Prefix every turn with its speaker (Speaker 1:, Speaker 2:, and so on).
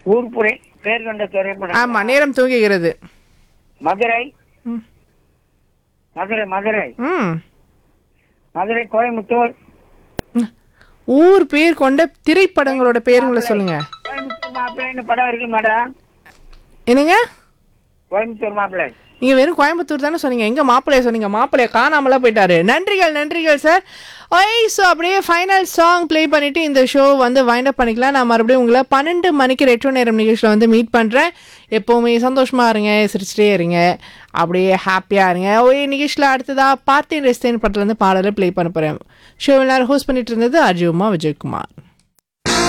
Speaker 1: ஊர் புரை பேர் கொண்ட திரைப்படம்
Speaker 2: ஆமா நேரம் தூங்குகிறது
Speaker 1: மதுரை
Speaker 2: ம்.
Speaker 1: மதுரை மதுரை
Speaker 2: ம்
Speaker 1: மதுரை கோயம்புத்தூர்
Speaker 2: ஊர் பேர் கொண்ட திரைப்படங்களோட பேருங்களை சொல்லுங்க
Speaker 1: கோயம்புத்தூர் மாப்பிள்ளைன்னு படம் இருக்கு மேடம்
Speaker 2: என்னங்க
Speaker 1: கோயம்புத்தூர் மாப்பிள்ளை
Speaker 2: நீங்க வெறும் கோயம்புத்தூர் தானே சொன்னீங்க எங்க மாப்பிள்ளைய சொன்னீங்க மாப்பிள்ளைய காணாமலாம் போயிட்டாரு நன்றிகள் நன்றிகள் சார் ஒய் ஸோ அப்படியே ஃபைனல் சாங் ப்ளே பண்ணிட்டு இந்த ஷோ வந்து வைண்ட் அப் பண்ணிக்கலாம் நான் மறுபடியும் உங்களை பன்னெண்டு மணிக்கு ரெட்ரோ நேரம் நிகழ்ச்சியில் வந்து மீட் பண்ணுறேன் எப்போவுமே சந்தோஷமா இருங்க சிரிச்சிட்டே இருங்க அப்படியே ஹாப்பியாக இருங்க ஒரே நிகழ்ச்சியில் அடுத்ததா பார்த்தேன் ரெஸ்தேன் படத்துலேருந்து பாடலை ப்ளே பண்ண போகிறேன் ஷோ எல்லாரும் ஹோஸ்ட் பண்ணிட்டு இருந்தது அர்ஜுமா விஜயகுமார்